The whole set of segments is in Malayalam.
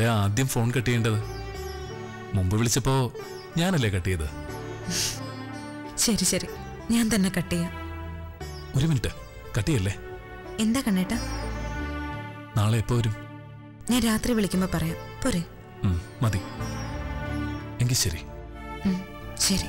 ആരാ ആദ്യം ഫോൺ കട്ട് ചെയ്യേണ്ടത് മുമ്പ് വിളിച്ചപ്പോ ഞാനല്ലേ കട്ട് ചെയ്ത് ശരി ശരി ഞാൻ തന്നെ കട്ട് ചെയ്യാം ഒരു മിനിറ്റ് കട്ട് ചെയ്യല്ലേ എന്താ കണ്ണേട്ടാ നാളെ എപ്പോ വരും ഞാൻ രാത്രി വിളിക്കുമ്പോ പറയാം പോരെ ഉം, മതി എങ്കിൽ ശരി ഉം, ശരി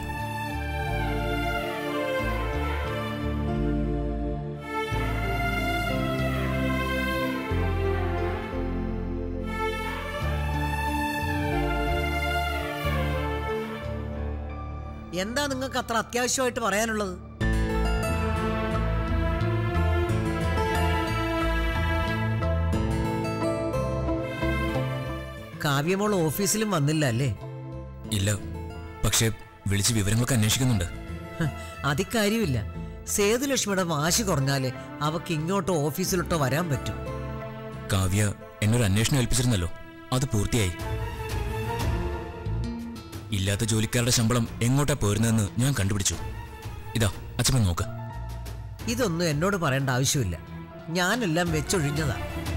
എന്താ നിങ്ങൾക്ക് അത്ര അത്യാവശ്യമായിട്ട് പറയാനുള്ളത് കാവ്യമോൾ ഓഫീസിലും വന്നില്ല അല്ലേ ഇല്ല പക്ഷേ വിളിച്ച് വിവരങ്ങളൊക്കെ അന്വേഷിക്കുന്നുണ്ട് ഹ്, അതിക്കാര്യമില്ല സേതുലക്ഷ്മിയുടെ വാശി കുറഞ്ഞാല് അവക്ക് ഇങ്ങോട്ടോ ഓഫീസിലോട്ടോ വരാൻ പറ്റും കാവ്യ എന്നൊരു അന്വേഷണം ഏൽപ്പിച്ചിരുന്നല്ലോ അത് പൂർത്തിയായി ഇല്ലാത്ത ജോലിക്കാരുടെ ശമ്പളം എങ്ങോട്ടാ പോരുന്നതെന്ന് ഞാൻ കണ്ടുപിടിച്ചു ഇതാ അച്ഛമ്മ നോക്ക് ഇതൊന്നും എന്നോട് പറയേണ്ട ആവശ്യമില്ല ഞാനെല്ലാം വെച്ചൊഴിഞ്ഞതാ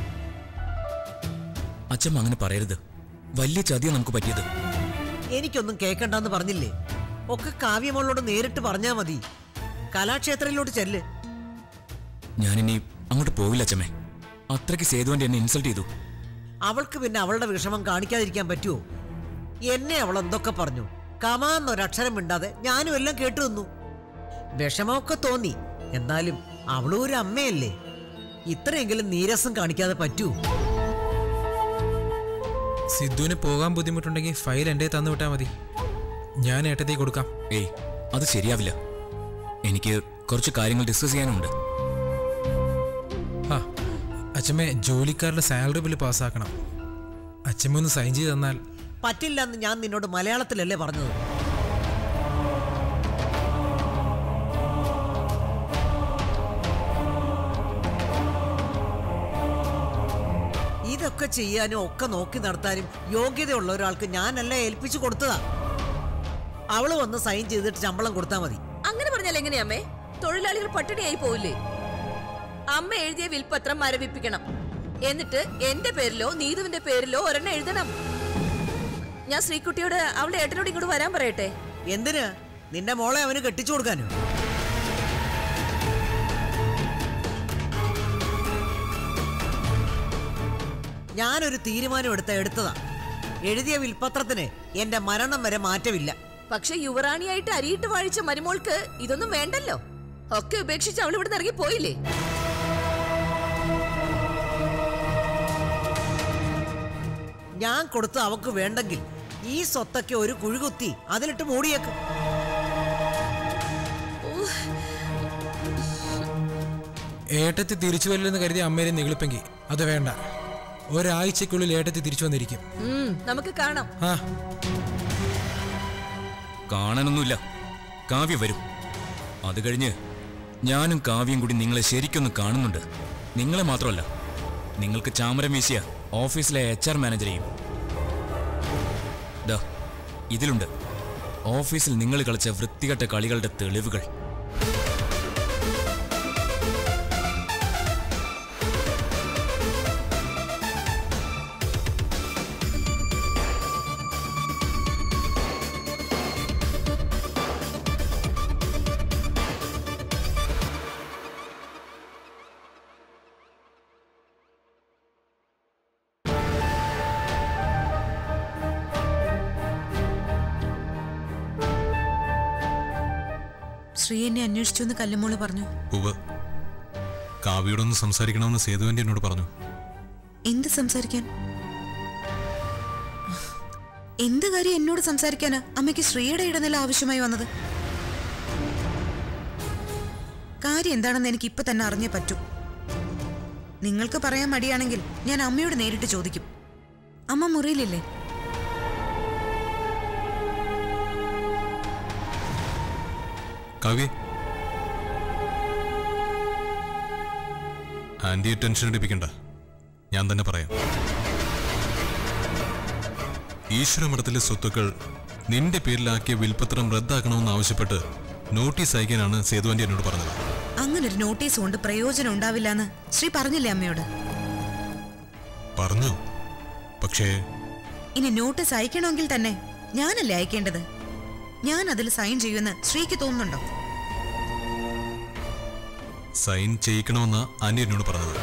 അച്ഛമ്മ അങ്ങനെ പറയരുത് വലിയ ചതിയാ നമുക്ക് പറ്റിയത് എനിക്കൊന്നും കേൾക്കണ്ടെന്ന് പറഞ്ഞില്ലേ ഒക്കെ കാവ്യമോളോട് നേരിട്ട് പറഞ്ഞാ മതി കലാക്ഷേത്രയിലോട്ട് ചെല്ല് ഞാനിനി അങ്ങോട്ട് പോവില്ല അച്ഛമ്മേ അത്രയ്ക്ക് സേതുവന്റെ എന്നെ ഇൻസൾട്ട് ചെയ്തു അവൾക്ക് പിന്നെ അവളുടെ വിഷമം കാണിക്കാതിരിക്കാൻ പറ്റുമോ എന്നെ അവൾ എന്തൊക്കെ പറഞ്ഞു കമാന്നൊരക്ഷരം മിണ്ടാതെ ഞാനും എല്ലാം കേട്ടു നിന്നു വിഷമമൊക്കെ തോന്നി എന്നാലും അവളും ഒരു അമ്മയല്ലേ ഇത്രയെങ്കിലും നീരസം കാണിക്കാതെ പറ്റൂ സിദ്ധുവിന് പോകാൻ ബുദ്ധിമുട്ടുണ്ടെങ്കിൽ ഫയൽ എൻ്റെ തന്നു വിട്ടാൽ മതി ഞാൻ ഏട്ടത്തേക്ക് കൊടുക്കാം ഏയ് അത് ശരിയാവില്ല എനിക്ക് കുറച്ച് കാര്യങ്ങൾ ഡിസ്കസ് ചെയ്യാനുണ്ട് ആ അച്ഛമ്മേ ജോലിക്കാരുടെ സാലറി ബില്ല് പാസ്സാക്കണം അച്ഛമ്മ ഒന്ന് സൈൻ ചെയ്ത് തന്നാൽ പറ്റില്ല എന്ന് ഞാൻ നിന്നോട് മലയാളത്തിലല്ലേ പറഞ്ഞത് ഇതൊക്കെ ചെയ്യാനും ഒക്കെ നോക്കി നടത്താനും യോഗ്യതയുള്ള ഒരാൾക്ക് ഞാനല്ല ഏൽപ്പിച്ചു കൊടുത്തതാ അവള് വന്ന് സൈൻ ചെയ്തിട്ട് ശമ്പളം കൊടുത്താൽ മതി അങ്ങനെ പറഞ്ഞാൽ എങ്ങനെയാ അമ്മേ തൊഴിലാളികൾ പട്ടിണിയായി പോവില്ലേ അമ്മ എഴുതിയ വിൽപത്രം മരവിപ്പിക്കണം എന്നിട്ട് എന്റെ പേരിലോ നീതുവിന്റെ പേരിലോ ഒരെണ്ണം എഴുതണം ഞാൻ ശ്രീകുട്ടിയോട് അവളുടെ ഏട്ടനോട് ഇങ്ങോട്ട് വരാൻ പറയട്ടെ എന്തിനാ നിന്റെ മോളെ അവന് കെട്ടിച്ചു കൊടുക്കാനോ ഞാനൊരു തീരുമാനം എടുത്ത എടുത്തതാ എഴുതിയ വിൽപത്രത്തിന് എന്റെ മരണം വരെ മാറ്റമില്ല പക്ഷെ യുവറാണിയായിട്ട് അരിയിട്ട് വാഴിച്ച മരുമോൾക്ക് ഇതൊന്നും വേണ്ടല്ലോ ഒക്കെ ഉപേക്ഷിച്ച് അവൾ ഇവിടെ ഇറങ്ങി പോയില്ലേ ഞാൻ കൊടുത്ത അവക്ക് വേണ്ടെങ്കിൽ ഈ സ്വത്തൊക്കെ ഒരു കുഴുകുത്തി അതിലിട്ട് മൂടിയേക്ക് ഏട്ടത്തി തിരിച്ചു വരില്ലെന്ന് കരുതി അമ്മേനെ നികളിപ്പെങ്കിൽ അത് വേണ്ട ഒരാഴ്ചക്കുള്ളിൽ ഏട്ടത്തി തിരിച്ചു വന്നിരിക്കും ഉം, നമുക്ക് കാണാം ആ കാണാനൊന്നുമില്ല കാവ്യ വരും അത് കഴിഞ്ഞ് ഞാനും കാവ്യം കൂടി നിങ്ങളെ ശരിക്കൊന്ന് കാണുന്നുണ്ട് നിങ്ങളെ മാത്രമല്ല നിങ്ങൾക്ക് ചാമരം വീശിയ ഓഫീസിലെ എച്ച് ആർ മാനേജരെയും ദാ ഇതിലുണ്ട് ഓഫീസിൽ നിങ്ങൾ കളിച്ച വൃത്തികെട്ട കളികളുടെ തെളിവുകൾ ശ്രീ എന്നെ അന്വേഷിച്ചു എന്ന് കല്ലുമോള് പറഞ്ഞു ഉവ്വ് കാവ്യോടൊന്ന് സംസാരിക്കണമെന്ന് സേതുവന്റെ എന്നോട് പറഞ്ഞു എന്ത് സംസാരിക്കാൻ എന്ത് കാര്യം എന്നോട് സംസാരിക്കാനാ അമ്മയ്ക്ക് ശ്രീയുടെ ഇടനില ആവശ്യമായി വന്നത് കാര്യം എന്താണെന്ന് എനിക്ക് ഇപ്പൊ തന്നെ അറിഞ്ഞേ പറ്റൂ നിങ്ങൾക്ക് പറയാൻ മടിയാണെങ്കിൽ ഞാൻ അമ്മയോട് നേരിട്ട് ചോദിക്കും അമ്മ മുറിയിലില്ലേ കാവ്യ ആന്റിയെ ടെൻഷൻ അടിപ്പിക്കണ്ട ഞാൻ തന്നെ പറയാം ഈശ്വരമഠത്തിലെ സ്വത്തുക്കൾ നിന്റെ പേരിലാക്കിയ വിൽപ്പത്രം റദ്ദാക്കണമെന്ന് ആവശ്യപ്പെട്ട് നോട്ടീസ് അയക്കാനാണ് സേതുവന്റെ എന്നോട് പറഞ്ഞത് അങ്ങനൊരു നോട്ടീസ് കൊണ്ട് പ്രയോജനം ഉണ്ടാവില്ല എന്ന് ശ്രീ പറഞ്ഞില്ലേ അമ്മയോട് പറഞ്ഞു പക്ഷേ ഇനി നോട്ടീസ് അയക്കണമെങ്കിൽ തന്നെ ഞാനല്ലേ അയക്കേണ്ടത് ഞാൻ അതിൽ സൈൻ ചെയ്യുമെന്ന് ശ്രീക്ക് തോന്നുന്നുണ്ടോ സൈൻ ചെയ്യിക്കണമെന്ന ആന്റി എന്നോട് പറഞ്ഞത്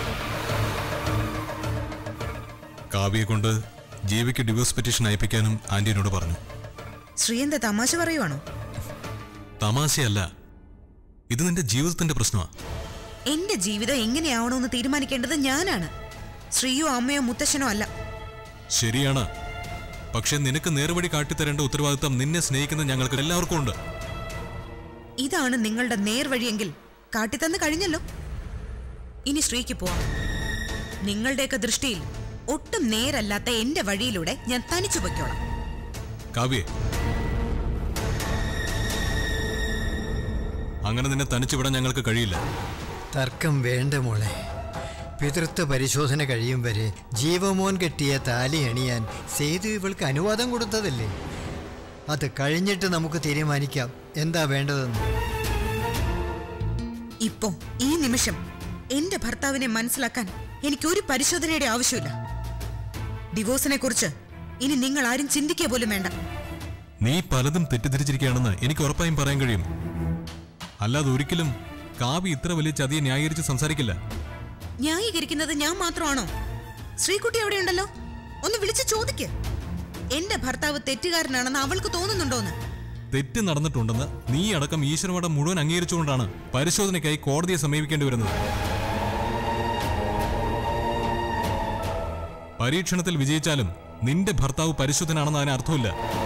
കാവ്യയെ കൊണ്ട് ജീവിക്ക് ഡിവോഴ്സ് പെറ്റീഷൻ അയപ്പിക്കാനും ആന്റി എന്നോട് പറഞ്ഞു ശ്രീ എന്താ തമാശ പറയുവാണോ തമാശയല്ല ഇത് നിന്റെ ജീവിതത്തിന്റെ പ്രശ്നമാ എന്റെ ജീവിതം എങ്ങനെയാവണമെന്ന് തീരുമാനിക്കേണ്ടത് ഞാനാണ് ശ്രീയോ അമ്മയോ മുത്തശ്ശനോ അല്ല ശരിയാണ് പക്ഷെ നിനക്ക് നേർവഴി കാട്ടിത്തരേണ്ട ഉത്തരവാദിത്തം നിന്നെ സ്നേഹിക്കുന്ന ഞങ്ങൾക്ക് എല്ലാവർക്കും ഉണ്ട് ഇതാണ് നിങ്ങളുടെ നേർവഴിയെങ്കിൽ കാട്ടിത്തന്ന് കഴിഞ്ഞല്ലോ ഇനി ശ്രീക്ക് പോവാം നിങ്ങളുടെയൊക്കെ ദൃഷ്ടിയിൽ ഒട്ടും നേരല്ലാത്ത എന്റെ വഴിയിലൂടെ ഞാൻ തനിച്ചു പൊയ്ക്കോളാം കാവ്യേ അങ്ങനെ നിന്നെ തനിച്ചു വിടാൻ ഞങ്ങൾക്ക് കഴിയില്ല തർക്കം വേണ്ട മോളെ പിതൃത്വ പരിശോധന കഴിയും വരെ ജീവമോൻ കെട്ടിയ താലി അണിയാൻ സേതു ഇവൾക്ക് അനുവാദം കൊടുത്തതല്ലേ അത് കഴിഞ്ഞിട്ട് നമുക്ക് തീരുമാനിക്കാം എന്താ വേണ്ടതെന്ന് ഇപ്പോ ഈ നിമിഷം എന്റെ ഭർത്താവിനെ മനസ്സിലാക്കാൻ എനിക്ക് ഒരു പരിശോധനയുടെ ആവശ്യമില്ല ഡിവോഴ്സിനെ കുറിച്ച് ഇനി നിങ്ങൾ ആരും ചിന്തിക്കുക പോലും വേണ്ട നീ പലതും തെറ്റിദ്ധരിച്ചിരിക്കുകയാണെന്ന് എനിക്ക് ഉറപ്പായും പറയാൻ കഴിയും അല്ലാതെ ഒരിക്കലും കാവ്യ ഇത്ര വലിയ ചതിയെ ന്യായീകരിച്ച് സംസാരിക്കില്ല ന്യായീകരിക്കുന്നത് ഞാൻ മാത്രമാണോ ശ്രീകുട്ടി എവിടെയുണ്ടല്ലോ ഒന്ന് വിളിച്ചു ചോദിക്ക് എന്റെ ഭർത്താവ് തെറ്റുകാരനാണെന്ന് അവൾക്ക് തോന്നുന്നുണ്ടോന്ന് തെറ്റ് നടന്നിട്ടുണ്ടെന്ന് നീ അടക്കം ഈശ്വരമഠം മുഴുവൻ അംഗീകരിച്ചുകൊണ്ടാണ് പരിശോധനയ്ക്കായി കോടതിയെ സമീപിക്കേണ്ടി വരുന്നത് പരീക്ഷണത്തിൽ വിജയിച്ചാലും നിന്റെ ഭർത്താവ് പരിശുദ്ധനാണെന്ന് അതിന് അർത്ഥമില്ല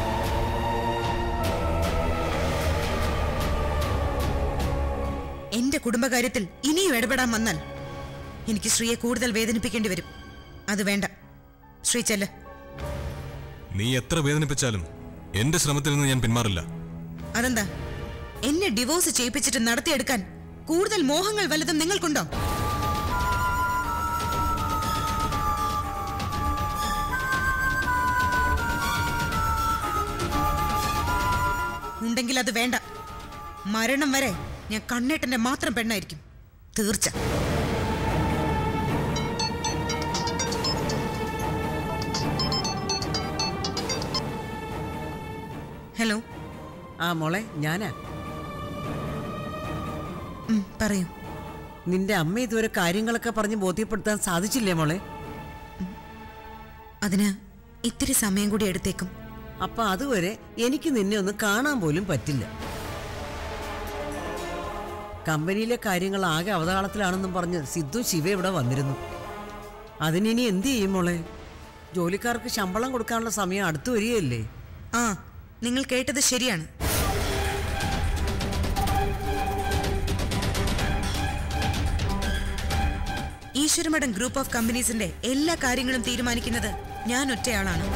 എന്റെ കുടുംബകാര്യത്തിൽ ഇനിയും ഇടപെടാൻ വന്നാൽ എനിക്ക് ശ്രീയെ കൂടുതൽ വേദനിപ്പിക്കേണ്ടി വരും അത് വേണ്ട ശ്രീ ചെല്ല് നീ എത്ര വേദനിപ്പിച്ചാലും എന്റെ ശ്രമത്തിൽ നിന്ന് ഞാൻ പിന്മാറില്ല അതെന്താ എന്നെ ഡിവോഴ്സ് ചെയ്യിപ്പിച്ചിട്ട് നടത്തിയെടുക്കാൻ കൂടുതൽ മോഹങ്ങൾ വല്ലതും നിങ്ങൾക്കുണ്ടോ ഉണ്ടെങ്കിൽ അത് വേണ്ട മരണം വരെ ഞാൻ കണ്ണേട്ടന്റെ മാത്രം പെണ്ണായിരിക്കും തീർച്ച ഹലോ ആ മോളെ ഞാനാ ഉം, പറയൂ നിന്റെ അമ്മ ഇതുവരെ കാര്യങ്ങളൊക്കെ പറഞ്ഞ് ബോധ്യപ്പെടുത്താൻ സാധിച്ചില്ലേ മോളെ അതിന് ഇത്തിരി സമയം കൂടി എടുത്തേക്കും അപ്പൊ അതുവരെ എനിക്ക് നിന്നെ ഒന്ന് കാണാൻ പോലും പറ്റില്ല കമ്പനിയിലെ കാര്യങ്ങൾ ആകെ അവതാളത്തിലാണെന്നും പറഞ്ഞ് സിദ്ധു ശിവ ഇവിടെ വന്നിരുന്നു അതിനിനി എന്ത് ചെയ്യും മോളെ ജോലിക്കാർക്ക് ശമ്പളം കൊടുക്കാനുള്ള സമയം അടുത്തു വരികയല്ലേ ആ നിങ്ങൾ കേട്ടത് ശരിയാണ് ഈശ്വരമഠം ഗ്രൂപ്പ് ഓഫ് കമ്പനീസിന്റെ എല്ലാ കാര്യങ്ങളും തീരുമാനിക്കുന്നത് ഞാൻ ഒറ്റയാളാണ്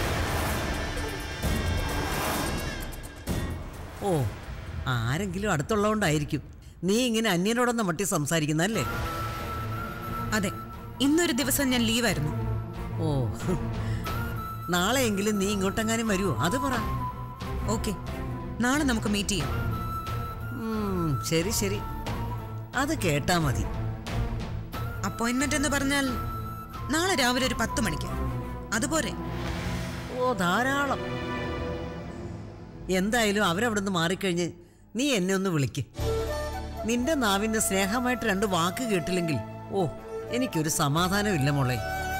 ഓ ആരെങ്കിലും അടുത്തുള്ളതുകൊണ്ടായിരിക്കും നീ ഇങ്ങനെ അന്യനോടൊന്ന് മട്ടി സംസാരിക്കുന്നല്ലേ അതെ ഇന്നൊരു ദിവസം ഞാൻ ലീവായിരുന്നു ഓ നാളെയെങ്കിലും നീ ഇങ്ങോട്ടെങ്ങാനും വരുമോ അത് പറ ഓക്കെ നാളെ നമുക്ക് മീറ്റ് ചെയ്യാം ഉം, ശരി ശരി അത് കേട്ടാ മതി അപ്പോയിന്റ്മെന്റ് എന്ന് പറഞ്ഞാൽ നാളെ രാവിലെ ഒരു പത്ത് മണിക്ക് അതുപോലെ ഓ ധാരാളം എന്തായാലും അവരവിടെ നിന്ന് മാറിക്കഴിഞ്ഞ് നീ എന്നെ ഒന്ന് വിളിക്ക് നിന്റെ നാവിന്റെ സ്നേഹമായിട്ട് രണ്ട് വാക്ക് കേട്ടില്ലെങ്കിൽ ഓ എനിക്കൊരു സമാധാനമില്ല മോളെ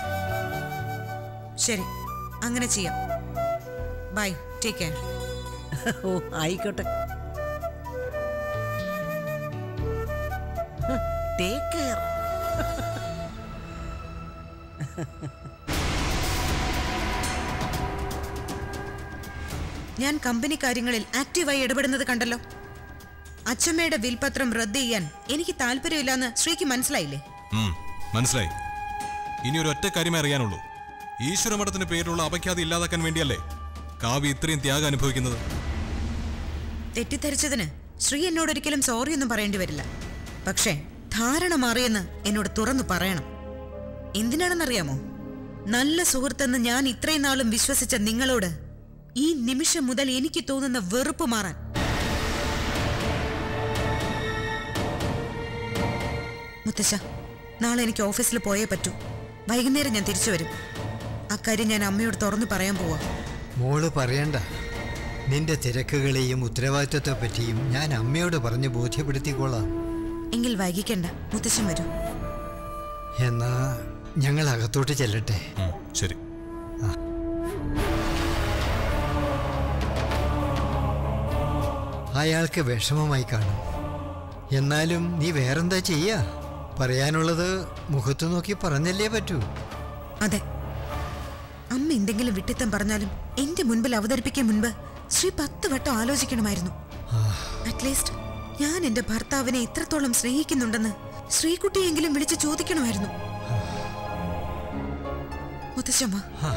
ശരി അങ്ങനെ ചെയ്യാം ബൈ ടേക്ക് കെയർ ഓ ആയിക്കോട്ടെ ടേക്ക് കെയർ ഞാൻ കമ്പനി കാര്യങ്ങളിൽ ആക്റ്റീവായി ഇടപെടുന്നത് കണ്ടല്ലോ അച്ഛമ്മയുടെ വിൽപത്രം റദ്ദ് ചെയ്യാൻ എനിക്ക് താല്പര്യമില്ലെന്ന് ശ്രീക്ക് മനസ്സിലായില്ലേ ഉം, മനസ്സിലായി ഇനി ഒരു ഒറ്റ കാര്യമേ അറിയാനുള്ളൂ ഈശ്വരമഠത്തിന്റെ പേരിലുള്ള അപഖ്യാതി ഇല്ലാതാക്കാൻ വേണ്ടിയല്ലേ കാവ്യ ഇത്രയും ത്യാഗം അനുഭവിക്കുന്നത് തെറ്റിദ്ധരിച്ചതിന് ശ്രീ എന്നോട് ഒരിക്കലും സോറി ഒന്നും പറയേണ്ടി വരില്ല പക്ഷേ ധാരണ മാറിയെന്ന് എന്നോട് തുറന്നു പറയണം എന്തിനാണെന്നറിയാമോ നല്ല സുഹൃത്തെന്ന് ഞാൻ ഇത്രയും നാളും വിശ്വസിച്ച നിങ്ങളോട് ഈ നിമിഷം മുതൽ എനിക്ക് തോന്നുന്ന വെറുപ്പ് മാറാൻ മുത്തശ്ശ നാളെ എനിക്ക് ഓഫീസിൽ പോയേ പറ്റൂ വൈകുന്നേരം ഞാൻ തിരിച്ചു വരും ആ അക്കാര്യം ഞാൻ അമ്മയോട് തുറന്നു പറയാൻ പോവാ മോള് പറയണ്ട നിന്റെ തിരക്കുകളെയും ഉത്തരവാദിത്വത്തെ പറ്റിയും ഞാൻ അമ്മയോട് പറഞ്ഞ് ബോധ്യപ്പെടുത്തിക്കോളാം എങ്കിൽ വൈകിക്കണ്ട മുത്തശ്ശൻ വരൂ എന്നാ ഞങ്ങൾ അകത്തോട്ട് ചെല്ലട്ടെ ഉം, ശരി അയാൾക്ക് വിഷമമായി കാണും എന്നാലും നീ വേറെന്താ ചെയ്യാ പറയാനുള്ളത് മുഖത്ത് നോക്കി പറഞ്ഞല്ലേ പറ്റൂ അതെ അമ്മ എന്തെങ്കിലും വിട്ടിത്തം പറഞ്ഞാലും എന്റെ മുൻപിൽ അവതരിപ്പിക്കും മുൻപ് ശ്രീ പത്ത് വട്ടം ആലോചിക്കണമായിരുന്നു അറ്റ്ലീസ്റ്റ് ഞാൻ എന്റെ ഭർത്താവിനെ ഇത്രത്തോളം സ്നേഹിക്കുന്നുണ്ടെന്ന് ശ്രീകുട്ടിയെങ്കിലും വിളിച്ച് ചോദിക്കണമായിരുന്നു മുത്തശ്ശമ്മ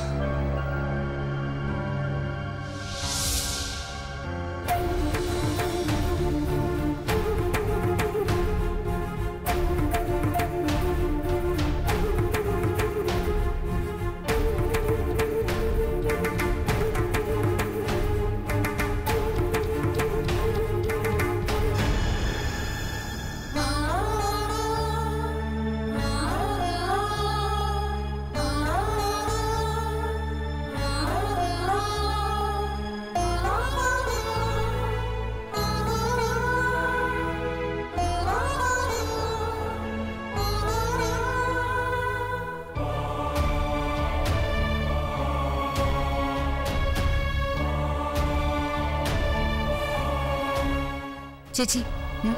ചേച്ചി ഉം.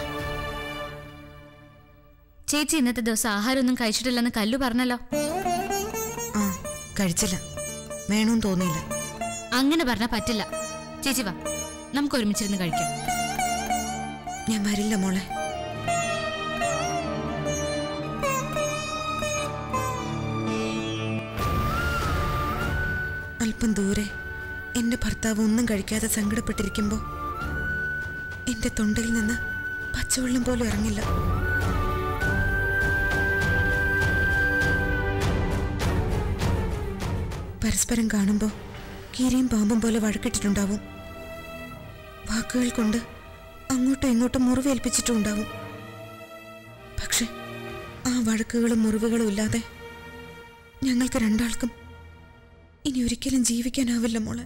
ചേച്ചി ഇന്നത്തെ ദിവസം ആഹാരമൊന്നും കഴിച്ചിട്ടില്ലെന്ന് കല്ലു പറഞ്ഞല്ലോ ആ കഴിച്ചില്ല വേണമെന്ന് തോന്നിയില്ല അങ്ങനെ പറഞ്ഞാൽ പറ്റില്ല ചേച്ചി വാ നമുക്ക് ഒരുമിച്ചിരുന്ന് കഴിക്കാം ഞാൻ വരില്ല മോളെ അല്പം ദൂരെ എന്റെ ഭർത്താവ് ഒന്നും കഴിക്കാതെ സങ്കടപ്പെട്ടിരിക്കുമ്പോൾ എന്റെ തൊണ്ടയിൽ നിന്ന് പച്ചവെള്ളം പോലും ഇറങ്ങില്ല പരസ്പരം കാണുമ്പോൾ കീരിയും പാമ്പും പോലെ വഴക്കിട്ടിട്ടുണ്ടാവും വാക്കുകൾ കൊണ്ട് അങ്ങോട്ടും ഇങ്ങോട്ടും മുറിവേൽപ്പിച്ചിട്ടുണ്ടാവും പക്ഷെ ആ വഴക്കുകളും മുറിവുകളും ഇല്ലാതെ ഞങ്ങൾക്ക് രണ്ടാൾക്കും ഇനി ഒരിക്കലും ജീവിക്കാനാവില്ല മോളെ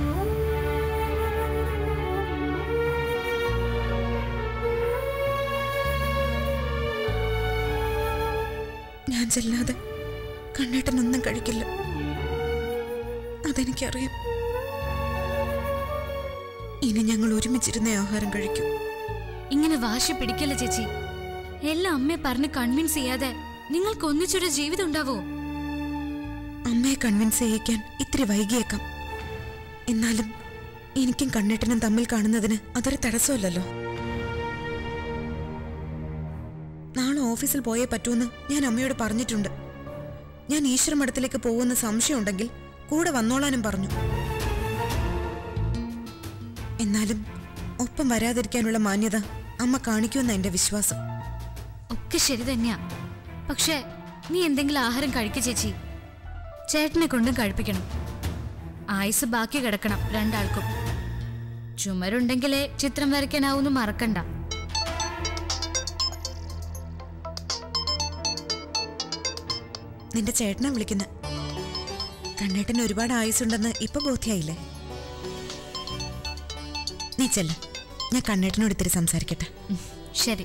ഞാൻ ചെല്ലാതെ കണ്ണേട്ടനൊന്നും കഴിക്കില്ല അതെനിക്കറിയാം ഇനി ഞങ്ങൾ ഒരുമിച്ചിരുന്നേ ആഹാരം കഴിക്കും ഇങ്ങനെ വാശി പിടിക്കല്ല ചേച്ചി എല്ലാം അമ്മയെ പറഞ്ഞ് കൺവിൻസ് ചെയ്യാതെ നിങ്ങൾക്ക് ഒന്നിച്ചൊരു ജീവിതം ഉണ്ടാവോ അമ്മയെ കൺവിൻസ് ചെയ്യിക്കാൻ ഇത്തിരി വൈകിയേക്കാം എന്നാലും എനിക്കും കണ്ണേട്ടനും തമ്മിൽ കാണുന്നതിന് അതൊരു തടസ്സമല്ലല്ലോ നാളെ ഓഫീസിൽ പോയേ പറ്റൂന്ന് ഞാൻ അമ്മയോട് പറഞ്ഞിട്ടുണ്ട് ഞാൻ ഈശ്വര മഠത്തിലേക്ക് പോകുന്ന സംശയമുണ്ടെങ്കിൽ കൂടെ വന്നോളാനും പറഞ്ഞു എന്നാലും ഒപ്പം വരാതിരിക്കാനുള്ള മാന്യത അമ്മ കാണിക്കുമെന്ന എന്റെ വിശ്വാസം ഒക്കെ ശരി തന്നെയാ പക്ഷേ നീ എന്തെങ്കിലും ആഹാരം കഴിക്ക ചേച്ചി ചേട്ടനെ കൊണ്ടും കഴിപ്പിക്കണം ആയുസ് ബാക്കി കിടക്കണം രണ്ടാൾക്കും ചുമരുണ്ടെങ്കിലേ ചിത്രം വരയ്ക്കാനാവൂന്ന് മറക്കണ്ട നിന്റെ ചേട്ടനാ വിളിക്കുന്ന കണ്ണേട്ടന് ഒരുപാട് ആയുസുണ്ടെന്ന് ഇപ്പൊ ബോധ്യായില്ലേ നീ ചെല്ല ഞാൻ കണ്ണേട്ടനോട് ഇത്തിരി സംസാരിക്കട്ടെ ഉം, ശരി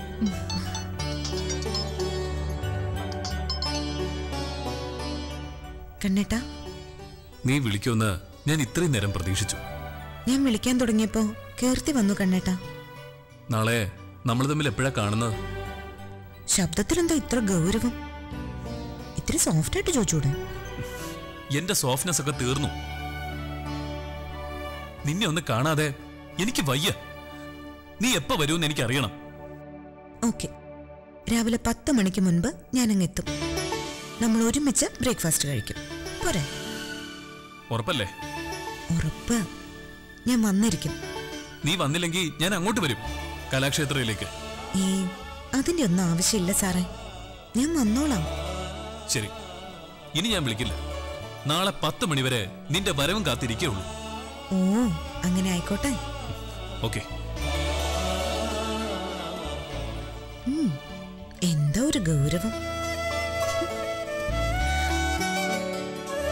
കണ്ണേട്ടാ നീ വിളിക്കുമെന്ന് ഞാൻ ഇത്രയും നേരം പ്രതീക്ഷിച്ചു ഞാൻ വിളിക്കാൻ തുടങ്ങിയപ്പോ കീർത്തി വന്നു കണ്ണേട്ടാ നാളെ നമ്മൾ തമ്മിൽ എപ്പോഴാ കാണുന്നത് ശബ്ദത്തിലെന്താ ഇത്ര ഗൗരവം ഇത്തിരി സോഫ്റ്റ് ആയിട്ട് ചോദിച്ചൂടെ എന്റെ സോഫ്റ്റ്നെസ് ഒക്കെ തീർന്നു നിന്നെ ഒന്ന് കാണാതെ എനിക്ക് വയ്യ നീ എപ്പോ വരുമെന്ന് എനിക്ക് അറിയണം ഓക്കെ രാവിലെ പത്ത് മണിക്ക് മുൻപ് ഞാൻ അങ്ങ് എത്തും നമ്മൾ ഒരുമിച്ച് ബ്രേക്ക്ഫാസ്റ്റ് കഴിക്കും പോരെ ഉറപ്പല്ലേ ഉറപ്പ് ഞാൻ വന്നിരിക്കും നീ വന്നില്ലെങ്കിൽ ഞാൻ അങ്ങോട്ട് വരും കലാക്ഷേത്രയിലേക്ക് ഈ അതിന്റെ ഒന്നും ആവശ്യമില്ല സാറേ ഞാൻ വന്നോളാം ശരി ഇനി ഞാൻ വിളിക്കില്ല നാളെ പത്ത് മണിവരെ നിന്റെ വരവും കാത്തിരിക്കേ ഉള്ളൂ ഓ അങ്ങനെ ആയിക്കോട്ടെ ഓക്കെ ഉം, എന്താ ഒരു ഗൗരവം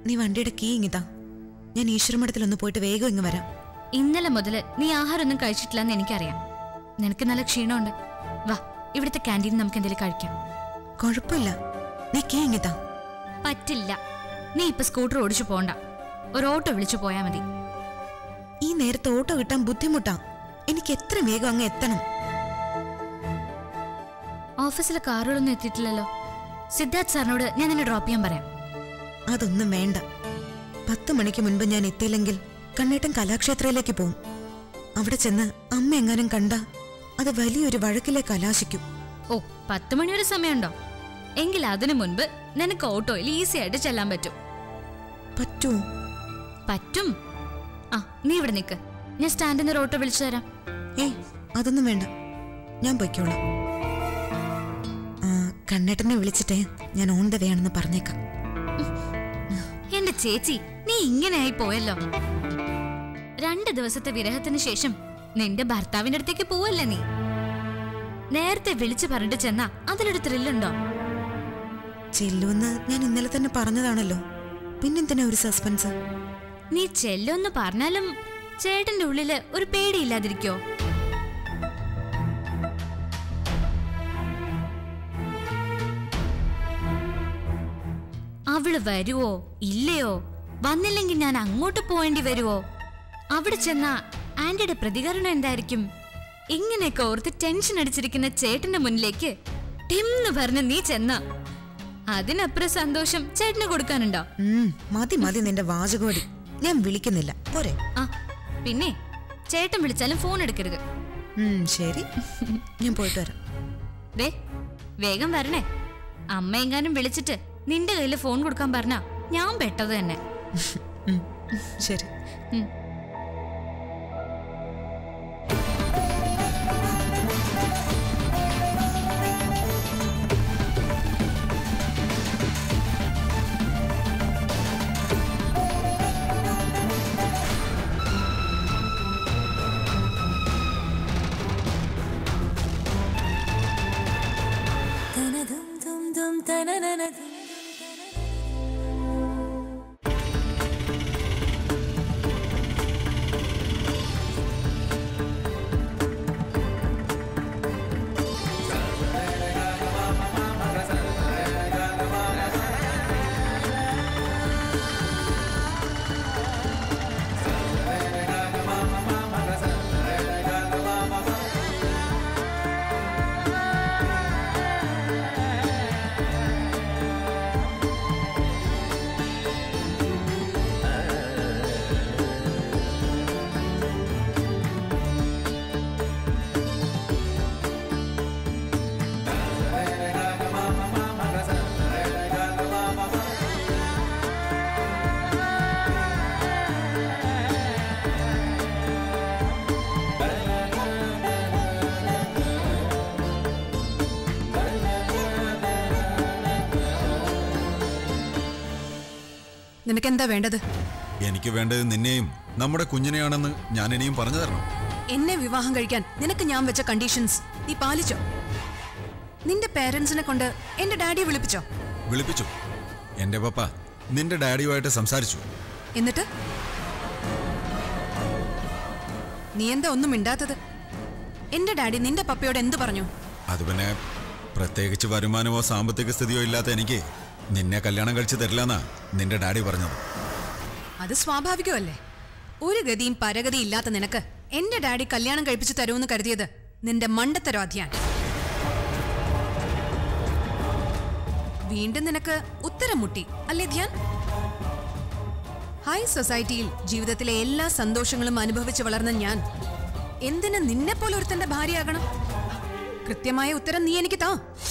നീ വണ്ടിയുടെ കീ ഇങ്ങിതാ ഞാൻ ഈശ്വരമഠത്തിൽ ഒന്ന് പോയിട്ട് വേഗം ഇങ്ങ് വരാം ഇന്നലെ മുതൽ നീ ആഹാരമൊന്നും കഴിച്ചിട്ടില്ലെന്ന് എനിക്കറിയാം നിനക്ക് നല്ല ക്ഷീണമുണ്ട് വാ ഇവിടുത്തെ ക്യാൻറ്റീൻ നമുക്ക് എന്തെങ്കിലും കഴിക്കാം കുഴപ്പമില്ല നീ കീ ഇങ്ങിതാ പറ്റില്ല നീ ഇപ്പൊ സ്കൂട്ടർ ഓടിച്ചു പോണ്ട ഒരു ഓട്ടോ വിളിച്ചു പോയാ മതി ഈ നേരത്തെ ഓട്ടോ കിട്ടാൻ ബുദ്ധിമുട്ടാ എനിക്ക് എത്ര വേഗം അങ്ങ് എത്തണം ഓഫീസിലെ കാറുകളൊന്നും എത്തിയിട്ടില്ലല്ലോ സിദ്ധാർത്ഥ് സാറിനോട് ഞാൻ നിന്നെ ഡ്രോപ്പ് ചെയ്യാൻ പറയാം അതൊന്നും വേണ്ട പത്ത് മണിക്ക് മുൻപ് ഞാൻ എത്തിയില്ലെങ്കിൽ കണ്ണേട്ടൻ കലാക്ഷേത്രയിലേക്ക് പോവും അവിടെ ചെന്ന് അമ്മ എങ്ങാനും കണ്ട അത് വലിയൊരു വഴക്കിലേക്ക് കലാശിക്കും ഓ പത്ത് മണി വരെ സമയമുണ്ടോ എങ്കിൽ അതിനു മുൻപ് നിനക്ക് ഓട്ടോയിൽ ഈസി ആയിട്ട് ചെല്ലാൻ പറ്റും പറ്റുമോ പറ്റും ആ നീ ഇവിടെ നിൽക്ക് ഞാൻ സ്റ്റാൻഡിൽ നിന്ന് ഒരു ഓട്ടോ വിളിച്ചു തരാം ഏയ് അതൊന്നും വേണ്ട ഞാൻ പൊയ്ക്കോളാം ആ, കണ്ണേട്ടനെ വിളിച്ചിട്ടേ ഞാൻ ഓൺ ദ വേ ആണെന്ന് പറഞ്ഞേക്കാം എന്റെ ചേച്ചി നീ ഇങ്ങനെയായി പോയല്ലോ രണ്ട് ദിവസത്തെ വിരഹത്തിന് ശേഷം നിന്റെ ഭർത്താവിന്റെ അടുത്തേക്ക് പോവല്ലേ നീ നേരത്തെ വിളിച്ചു പറഞ്ഞിട്ട് ചെന്നാ അതിലൊരു ത്രില്ലുണ്ടോ ചെല്ലുമെന്ന് ഞാൻ ഇന്നലെ തന്നെ പറഞ്ഞതാണല്ലോ പിന്നെന്തിനാ ഒരു സസ്പെൻസ് നീ ചെല്ലൊന്ന് പറഞ്ഞാലും ചേട്ടന്റെ ഉള്ളില് ഒരു പേടിയില്ലാതിരിക്കോ അവള് വരുവോ ഇല്ലയോ വന്നില്ലെങ്കിൽ ഞാൻ അങ്ങോട്ട് പോവേണ്ടി വരുവോ അവിടെ ചെന്ന ആന്റിയുടെ പ്രതികരണം എന്തായിരിക്കും ഇങ്ങനെയൊക്കെ ഓർത്ത് ടെൻഷൻ അടിച്ചിരിക്കുന്ന ചേട്ടന്റെ മുന്നിലേക്ക് ടിംന്ന് പറഞ്ഞ് നീ ചെന്ന അതിനപ്പുറം സന്തോഷം ചേട്ടന് കൊടുക്കാനുണ്ടോ ഉം, മതി മതി നിന്റെ വാചകോടി ഞാൻ വിളിക്കുന്നില്ല പോരെ ആ പിന്നെ ചേട്ടൻ വിളിച്ചാലും ഫോൺ എടുക്കരുത് ഉം, ശരി ഞാൻ പോയിട്ട് വരാം ദേ വേഗം വരണേ അമ്മ എങ്ങാനും വിളിച്ചിട്ട് നിന്റെ കയ്യിൽ ഫോൺ കൊടുക്കാൻ പറഞ്ഞ ഞാൻ പെട്ടത് തന്നെ ഉം, ശരി ഉം. നിനക്കെന്താ വേണ്ടത് എനിക്ക് വേണ്ടത് നിന്നെയും നമ്മുടെ കുഞ്ഞിനെയാണെന്ന് ഞാൻ ഇനിയും പറഞ്ഞു തരണം എന്നെ വിവാഹം കഴിക്കാൻ നിനക്ക് ഞാൻ വെച്ച കണ്ടീഷൻസ് നീ പാലിച്ചോ നിന്റെ പേരൻസിനെ കൊണ്ട് എന്റെ ഡാഡിയെ വിളിപ്പിച്ചോ വിളിപ്പിച്ചു എന്റെ പപ്പ നിന്റെ ഡാഡിയുമായിട്ട് സംസാരിച്ചു എന്നിട്ട് നീ എന്താ ഒന്നും മിണ്ടാത്തത് എന്റെ ഡാഡി നിന്റെ പപ്പയോട് എന്തു പറഞ്ഞു അത് പിന്നെ പ്രത്യേകിച്ച് വരുമാനമോ സാമ്പത്തിക സ്ഥിതിയോ ഇല്ലാത്ത എനിക്ക് നിന്നെ കല്യാണം കഴിച്ചു തരില്ലെന്നാ നിന്റെ ഡാഡി പറഞ്ഞത് അത് സ്വാഭാവികമല്ലേ ഒരു ഗതിയും പരഗതിയും ഇല്ലാത്ത നിനക്ക് എന്റെ ഡാഡി കല്യാണം കഴിപ്പിച്ചു തരുമെന്ന് കരുതിയത് നിന്റെ മണ്ടത്തരോധ്യാൻ വീണ്ടും നിനക്ക് ഉത്തരം മുട്ടി അല്ലേ ധ്യാൻ ഹൈ സൊസൈറ്റിയിൽ ജീവിതത്തിലെ എല്ലാ സന്തോഷങ്ങളും അനുഭവിച്ചു വളർന്ന ഞാൻ എന്തിന് നിന്നെ പോലെ ഒരുത്തന്റെ ഭാര്യയാകണം കൃത്യമായ ഉത്തരം നീ എനിക്ക് താ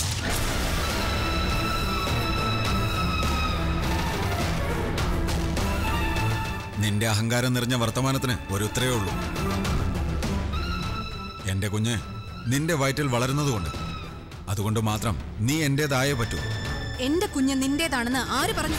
നിന്റെ അഹങ്കാരം നിറഞ്ഞ വർത്തമാനത്തിന് ഒരു ഉത്തരവേ ഉള്ളൂ എന്റെ കുഞ്ഞ് നിന്റെ വയറ്റിൽ വളരുന്നതുകൊണ്ട് അതുകൊണ്ട് മാത്രം നീ എന്റേതായേ പറ്റൂ എന്റെ കുഞ്ഞ് നിന്റേതാണെന്ന് ആര് പറഞ്ഞു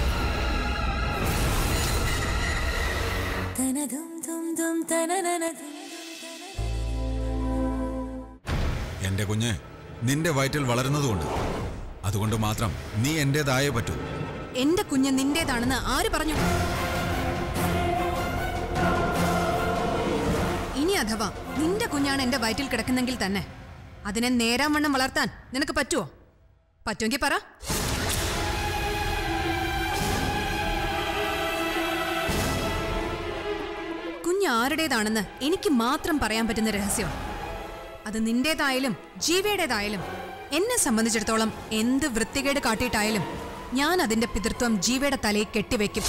എന്റെ കുഞ്ഞ് നിന്റെ വയറ്റിൽ വളരുന്നതുകൊണ്ട് അതുകൊണ്ട് മാത്രം നീ എന്റേതായേ പറ്റൂ എന്റെ കുഞ്ഞ് നിന്റേതാണെന്ന് ആര് പറഞ്ഞു ഇനി അഥവാ നിന്റെ കുഞ്ഞാണ് എന്റെ വയറ്റിൽ കിടക്കുന്നെങ്കിൽ തന്നെ അതിനെ നേരാൻ വണ്ണം വളർത്താൻ നിനക്ക് പറ്റുമോ പറ്റുമെങ്കിൽ പറ കുഞ്ഞ് ആരുടേതാണെന്ന് എനിക്ക് മാത്രം പറയാൻ പറ്റുന്ന രഹസ്യമാണ് അത് നിന്റേതായാലും ജീവയുടേതായാലും എന്നെ സംബന്ധിച്ചിടത്തോളം എന്ത് വൃത്തികേട് കാട്ടിയിട്ടായാലും ഞാൻ അതിന്റെ പിതൃത്വം ജീവയുടെ തലയിൽ കെട്ടിവെക്കും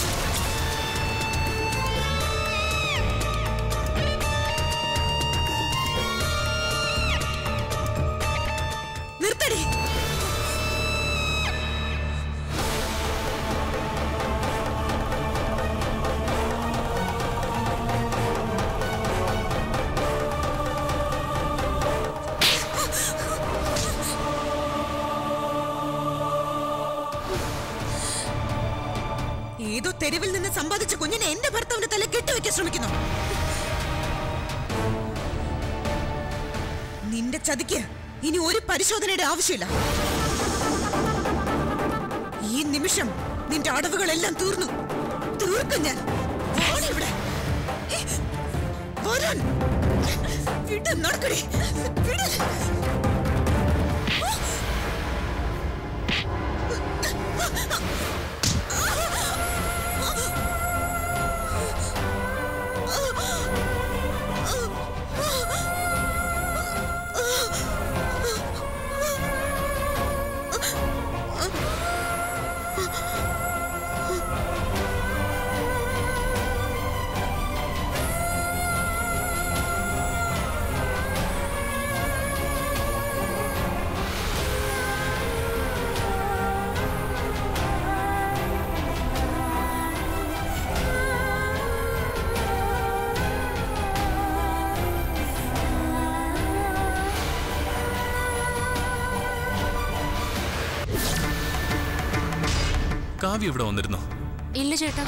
നിർത്തടി ഏതോ തെരുവിൽ നിന്ന് സമ്പാദിച്ച കുഞ്ഞിനെ എന്റെ ഭർത്താവിന്റെ തല കെട്ടിവെക്കാൻ ശ്രമിക്കുന്നു നിന്റെ ചതിക്ക് ഇനി ഒരു പരിശോധനയുടെ ആവശ്യമില്ല ഈ നിമിഷം നിന്റെ അടവുകളെല്ലാം തീർന്നു തീർക്കും ഞാൻ വാടി ഇവിടെ ഏ, വരാൻ വിട് നടക്കടി വിട് കാവ്യ ഇവിടെ വന്നിരുന്നോ ഇല്ല ചേട്ടാ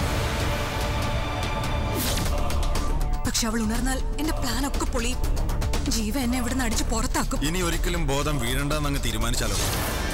പക്ഷെ അവൾ ഉണർന്നാൽ എന്റെ പ്ലാൻ ഒക്കെ പൊളിയും ജീവ എന്നെ ഇവിടുന്ന് അടിച്ച് പുറത്താക്കും ഇനി ഒരിക്കലും ബോധം വീഴണ്ടെന്നങ്ങ് തീരുമാനിച്ചാലോ